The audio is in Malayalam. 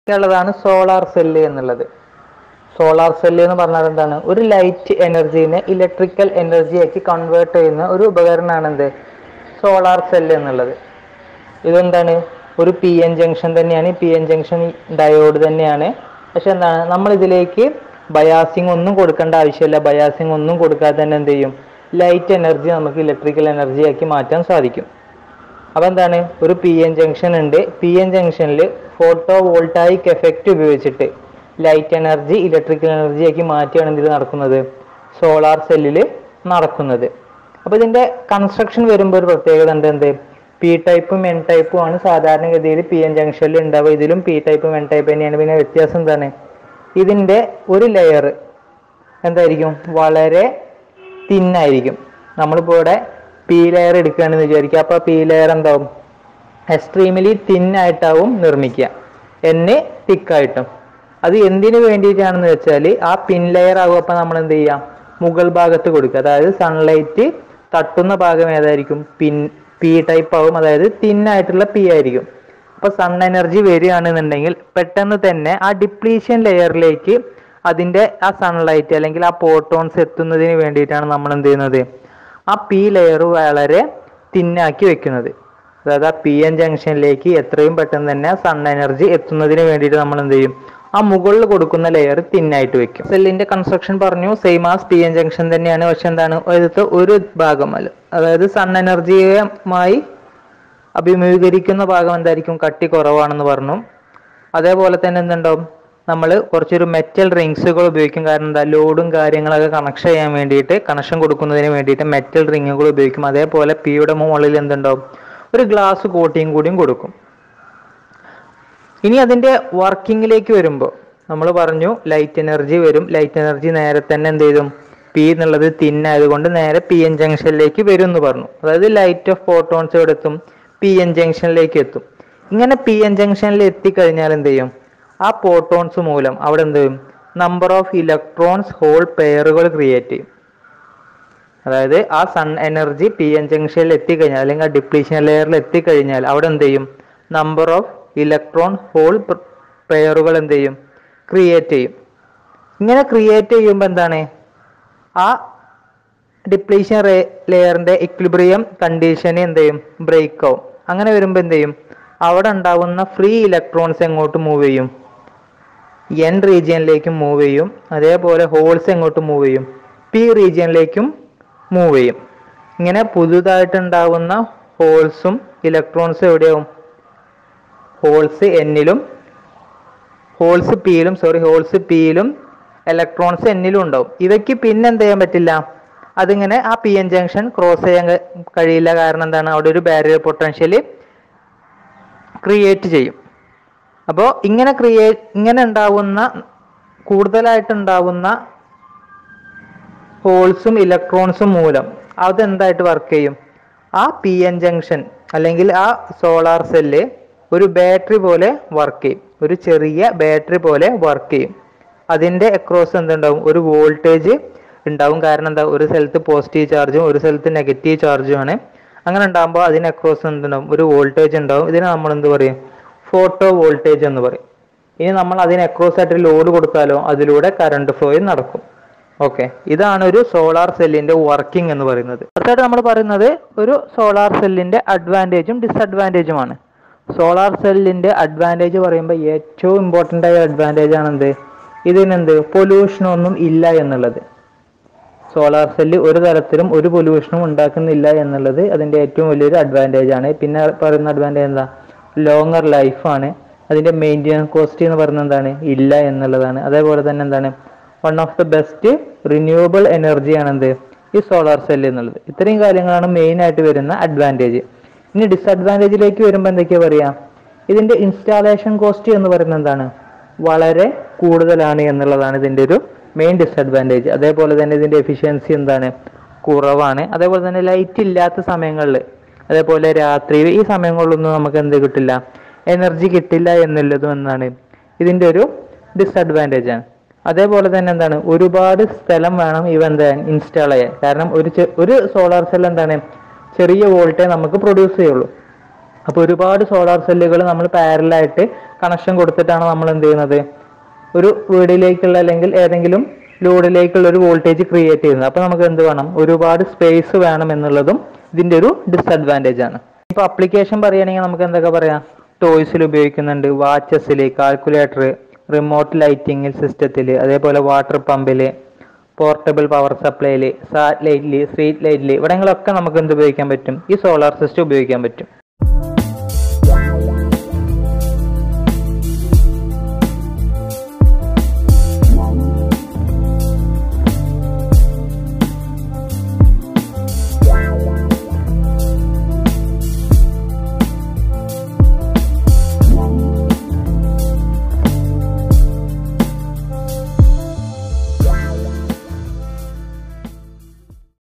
ഉള്ളതാണ് സോളാർ സെല്ല് എന്നുള്ളത് സോളാർ സെല്ല് എന്ന് പറഞ്ഞാൽ എന്താണ് ഒരു ലൈറ്റ് എനർജീനെ ഇലക്ട്രിക്കൽ എനർജി ആക്കി കൺവേർട്ട് ചെയ്യുന്ന ഒരു ഉപകരണമാണ് എന്ത് സോളാർ സെല്ല് എന്നുള്ളത് ഇതെന്താണ് ഒരു പി എൻ ജംഗ്ഷൻ തന്നെയാണ് പി എൻ ജംഗ്ഷൻ ഡയോഡ് തന്നെയാണ് പക്ഷെ എന്താണ് നമ്മൾ ഇതിലേക്ക് ബയാസിങ് ഒന്നും കൊടുക്കേണ്ട ആവശ്യമില്ല ബയാസിങ് ഒന്നും കൊടുക്കാതെ തന്നെ എന്ത് ചെയ്യും ലൈറ്റ് എനർജി നമുക്ക് ഇലക്ട്രിക്കൽ എനർജി ആക്കി മാറ്റാൻ സാധിക്കും അപ്പൊ എന്താണ് ഒരു പി എൻ ജംഗ്ഷൻ ഉണ്ട് പി എൻ ജംഗ്ഷനിൽ ഫോട്ടോ വോൾട്ടായിക് എഫക്റ്റ് ഉപയോഗിച്ചിട്ട് ലൈറ്റ് എനർജി ഇലക്ട്രിക്കൽ എനർജി ആക്കി മാറ്റിയാണ് ഇതിൽ നടക്കുന്നത് സോളാർ സെല്ലിൽ നടക്കുന്നത് അപ്പൊ ഇതിന്റെ കൺസ്ട്രക്ഷൻ വരുമ്പോൾ ഒരു പ്രത്യേകത ഉണ്ട് എന്ത് പി ടൈപ്പും എൻ ടൈപ്പും ആണ് സാധാരണഗതിയിൽ പി എൻ ജംഗ്ഷനിൽ ഉണ്ടാവുക ഇതിലും പി ടൈപ്പും എൻ ടൈപ്പ് തന്നെയാണ് പിന്നെ വ്യത്യാസം എന്താണ് ഇതിന്റെ ഒരു ലെയർ എന്തായിരിക്കും വളരെ തിന്നായിരിക്കും നമ്മളിപ്പോൾ ഇവിടെ പി ലെയർ എടുക്കുകയാണെന്ന് വിചാരിക്കുക അപ്പോൾ പി ലെയർ എന്താവും എക്സ്ട്രീമിലി തിന്നായിട്ടാവും നിർമ്മിക്കുക എന്ന് തിക്കായിട്ടും അത് എന്തിനു വേണ്ടിയിട്ടാണെന്ന് വെച്ചാൽ ആ പിൻ ലെയർ ആകും അപ്പം നമ്മൾ എന്ത് ചെയ്യാം മുകൾ ഭാഗത്ത് കൊടുക്കുക അതായത് സൺലൈറ്റ് തട്ടുന്ന ഭാഗം ഏതായിരിക്കും പിൻ പി ടൈപ്പ് ആവും അതായത് തിന്നായിട്ടുള്ള പി ആയിരിക്കും അപ്പൊ സൺ എനർജി വരികയാണെന്നുണ്ടെങ്കിൽ പെട്ടെന്ന് തന്നെ ആ ഡിപ്ലീഷൻ ലെയറിലേക്ക് അതിന്റെ ആ സൺലൈറ്റ് അല്ലെങ്കിൽ ആ പോട്ടോൺസ് എത്തുന്നതിന് വേണ്ടിയിട്ടാണ് നമ്മൾ എന്ത് ചെയ്യുന്നത് ആ പി ലെയർ വളരെ തിന്നാക്കി വെക്കുന്നത് അതായത് ആ പി എൻ ജംഗ്ഷനിലേക്ക് എത്രയും പെട്ടെന്ന് തന്നെ സൺ എനർജി എത്തുന്നതിന് വേണ്ടിയിട്ട് നമ്മൾ എന്ത് ചെയ്യും ആ മുകളിൽ കൊടുക്കുന്ന ലെയർ തിന്നായിട്ട് വെക്കും സെല്ലിന്റെ കൺസ്ട്രക്ഷൻ പറഞ്ഞു same as P N junction തന്നെയാണ് പക്ഷെ എന്താണ് അതിലത്തെ ഒരു ഭാഗം അല്ല അതായത് സൺ എനർജിയുമായി അഭിമുഖീകരിക്കുന്ന ഭാഗം എന്തായിരിക്കും കട്ടി കുറവാണെന്ന് പറഞ്ഞു അതേപോലെ തന്നെ എന്തുണ്ടാവും നമ്മൾ കുറച്ചൊരു മെറ്റൽ റിങ്സുകൾ ഉപയോഗിക്കും കാരണം എന്താ ലോഡും കാര്യങ്ങളൊക്കെ കണക്ഷൻ ചെയ്യാൻ വേണ്ടിയിട്ട് കണക്ഷൻ കൊടുക്കുന്നതിന് വേണ്ടിയിട്ട് മെറ്റൽ റിങ്ങുകൾ ഉപയോഗിക്കും അതേപോലെ പിയുടെ മുകളിൽ എന്തുണ്ടാവും ഒരു ഗ്ലാസ് കോട്ടിയും കൂടിയും കൊടുക്കും ഇനി അതിന്റെ വർക്കിങ്ങിലേക്ക് വരുമ്പോൾ നമ്മൾ പറഞ്ഞു ലൈറ്റ് എനർജി വരും ലൈറ്റ് എനർജി നേരെ തന്നെ എന്ത് ചെയ്തും പി എന്നുള്ളത് തിന്നായതുകൊണ്ട് നേരെ പി എൻ ജംഗ്ഷനിലേക്ക് വരും എന്ന് പറഞ്ഞു അതായത് ലൈറ്റ് ഓഫ് ഫോട്ടോൺസ് എവിടെ എത്തും പി എൻ ജംഗ്ഷനിലേക്ക് എത്തും ഇങ്ങനെ പി എൻ ജംഗ്ഷനിൽ എത്തിക്കഴിഞ്ഞാൽ എന്ത് ചെയ്യും ആ പോട്ടോൺസ് മൂലം അവിടെ എന്ത് ചെയ്യും നമ്പർ ഓഫ് ഇലക്ട്രോൺസ് ഹോൾ പെയറുകൾ ക്രിയേറ്റ് ചെയ്യും അതായത് ആ സൺ എനർജി പി എൻ ജംഗ്ഷനിൽ എത്തിക്കഴിഞ്ഞാൽ അല്ലെങ്കിൽ ആ ഡിപ്ലീഷൻ ലെയറിൽ എത്തിക്കഴിഞ്ഞാൽ അവിടെ എന്ത് ചെയ്യും നമ്പർ ഓഫ് ഇലക്ട്രോൺ ഹോൾ പെയറുകൾ എന്ത് ചെയ്യും ക്രിയേറ്റ് ചെയ്യും ഇങ്ങനെ ക്രിയേറ്റ് ചെയ്യുമ്പോൾ എന്താണ് ആ ഡിപ്ലീഷൻ ലെയറിന്റെ ഇക്വിലിബ്രിയം കണ്ടീഷന് എന്ത് ചെയ്യും ബ്രേക്ക് ആവും അങ്ങനെ വരുമ്പോൾ എന്ത് ചെയ്യും അവിടെ ഉണ്ടാവുന്ന ഫ്രീ ഇലക്ട്രോൺസ് എങ്ങോട്ട് മൂവ് ചെയ്യും എൻ റീജിയനിലേക്ക് മൂവ് ചെയ്യും അതേപോലെ ഹോൾസ് എങ്ങോട്ട് മൂവ് ചെയ്യും പി റീജിയനിലേക്കും മൂവ് ചെയ്യും ഇങ്ങനെ പുതുതായിട്ടുണ്ടാവുന്ന ഹോൾസും ഇലക്ട്രോൺസും എവിടെയാവും ഹോൾസ് എന്നിലും ഹോൾസ് പിയിലും സോറി ഹോൾസ് പിയിലും ഇലക്ട്രോൺസ് എന്നിലും ഉണ്ടാവും ഇവയ്ക്ക് പിന്നെ എന്ത് ചെയ്യാൻ പറ്റില്ല അതിങ്ങനെ ആ പി എൻ ജംഗ്ഷൻ ക്രോസ് ചെയ്യാൻ ക- കഴിയില്ല കാരണം എന്താണ് അവിടെ ഒരു ബാരിയർ പൊട്ടൻഷ്യൽ ക്രിയേറ്റ് ചെയ്യും അപ്പോൾ ഇങ്ങനെ ക്രിയേറ്റ് ഇങ്ങനെ ഉണ്ടാവുന്ന കൂടുതലായിട്ടുണ്ടാവുന്ന ഹോൾസും ഇലക്ട്രോൺസും മൂലം അതെന്തായിട്ട് വർക്ക് ചെയ്യും ആ പി എൻ ജംഗ്ഷൻ അല്ലെങ്കിൽ ആ സോളാർ സെല്ല് ഒരു ബാറ്ററി പോലെ വർക്ക് ചെയ്യും ഒരു ചെറിയ ബാറ്ററി പോലെ വർക്ക് ചെയ്യും അതിന്റെ അക്രോസ് എന്തുണ്ടാവും ഒരു വോൾട്ടേജ് ഉണ്ടാവും കാരണം എന്താ ഒരു സ്ഥലത്ത് പോസിറ്റീവ് ചാർജും ഒരു സ്ഥലത്ത് നെഗറ്റീവ് ചാർജും ആണ് അങ്ങനെ ഉണ്ടാകുമ്പോൾ അതിന് അക്രോസ് എന്തുണ്ടാവും ഒരു വോൾട്ടേജ് ഉണ്ടാവും ഇതിനെ നമ്മൾ എന്ത് പറയും ഫോട്ടോ വോൾട്ടേജ് എന്ന് പറയും ഇനി നമ്മൾ അതിന് അക്രോസ് ആയിട്ട് ലോഡ് കൊടുത്താലോ അതിലൂടെ കറണ്ട് ഫ്ലോയും നടക്കും ഓക്കെ ഇതാണ് ഒരു സോളാർ സെല്ലിന്റെ വർക്കിംഗ് എന്ന് പറയുന്നത് അടുത്തായിട്ട് നമ്മൾ പറയുന്നത് ഒരു സോളാർ സെല്ലിന്റെ അഡ്വാൻറ്റേജും ഡിസഡ്വാൻറ്റേജുമാണ് സോളാർ സെല്ലിന്റെ അഡ്വാൻറ്റേജ് പറയുമ്പോൾ ഏറ്റവും ഇമ്പോർട്ടൻ്റ് ആയ അഡ്വാൻറ്റേജ് ആണ് എന്ത് ഇതിനെന്ത് പൊല്യൂഷൻ ഒന്നും ഇല്ല എന്നുള്ളത് സോളാർ സെല്ല് ഒരു തരത്തിലും ഒരു പൊല്യൂഷനും ഉണ്ടാക്കുന്നില്ല എന്നുള്ളത് അതിന്റെ ഏറ്റവും വലിയൊരു അഡ്വാൻറ്റേജ് ആണ് പിന്നെ പറയുന്ന അഡ്വാൻറ്റേജ് എന്താ ലോങ്ങർ ലൈഫാണ് അതിന്റെ മെയിൻ്റെനൻസ് കോസ്റ്റ് എന്ന് പറയുന്നത് എന്താണ് ഇല്ല എന്നുള്ളതാണ് അതേപോലെ തന്നെ എന്താണ് one of the best renewable എനർജിയാണ് എന്ത് ഈ സോളാർ സെല്ല് എന്നുള്ളത് ഇത്രയും കാര്യങ്ങളാണ് മെയിൻ ആയിട്ട് വരുന്ന അഡ്വാൻറ്റേജ് ഇനി ഡിസഡ്വാൻറ്റേജിലേക്ക് വരുമ്പോൾ എന്തൊക്കെയാ പറയാ ഇതിന്റെ ഇൻസ്റ്റാളേഷൻ കോസ്റ്റ് എന്ന് പറയുന്നത് എന്താണ് വളരെ കൂടുതലാണ് എന്നുള്ളതാണ് ഇതിന്റെ ഒരു മെയിൻ ഡിസഡ്വാൻറ്റേജ് അതേപോലെ തന്നെ ഇതിന്റെ എഫിഷ്യൻസി എന്താണ് കുറവാണ് അതേപോലെ തന്നെ ലൈറ്റ് ഇല്ലാത്ത സമയങ്ങളിൽ അതേപോലെ രാത്രി ഈ സമയങ്ങളിലൊന്നും നമുക്ക് എന്ത് കിട്ടില്ല എനർജി കിട്ടില്ല എന്നുള്ളതും എന്താണ് ഇതിന്റെ ഒരു ഡിസഡ്വാൻറ്റേജ് ആണ് അതേപോലെ തന്നെ എന്താണ് ഒരുപാട് സ്ഥലം വേണം ഇവ എന്താ ഇൻസ്റ്റാൾ ചെയ്യാൻ കാരണം ഒരു ചെ- ഒരു സോളാർ സെൽ എന്താണ് ചെറിയ വോൾട്ടേ നമുക്ക് പ്രൊഡ്യൂസ് ചെയ്യുള്ളൂ അപ്പോൾ ഒരുപാട് സോളാർ സെല്ലുകൾ നമ്മൾ പാരലായിട്ട് കണക്ഷൻ കൊടുത്തിട്ടാണ് നമ്മൾ എന്ത് ചെയ്യുന്നത് ഒരു വീടിലേക്കുള്ള അല്ലെങ്കിൽ ഏതെങ്കിലും ലോഡിലേക്കുള്ള ഒരു വോൾട്ടേജ് ക്രിയേറ്റ് ചെയ്യുന്നത് അപ്പൊ നമുക്ക് എന്ത് വേണം ഒരുപാട് സ്പേസ് വേണം എന്നുള്ളതും ഇതിന്റെ ഒരു ഡിസഡ്വാൻറ്റേജ് ആണ് ഇപ്പൊ അപ്ലിക്കേഷൻ പറയുകയാണെങ്കിൽ നമുക്ക് എന്തൊക്കെ പറയാം ടോയ്സിൽ ഉപയോഗിക്കുന്നുണ്ട് വാച്ചസിൽ കാൽക്കുലേറ്റർ റിമോട്ട് ലൈറ്റിംഗ് സിസ്റ്റത്തിൽ അതേപോലെ വാട്ടർ പമ്പിൽ പോർട്ടബിൾ പവർ സപ്ലൈയിൽ സാറ്റലൈറ്റിൽ സ്ട്രീറ്റ് ലൈറ്റിൽ ഇവിടങ്ങളൊക്കെ നമുക്ക് എന്ത് ഉപയോഗിക്കാൻ പറ്റും ഈ സോളാർ സിസ്റ്റം ഉപയോഗിക്കാൻ പറ്റും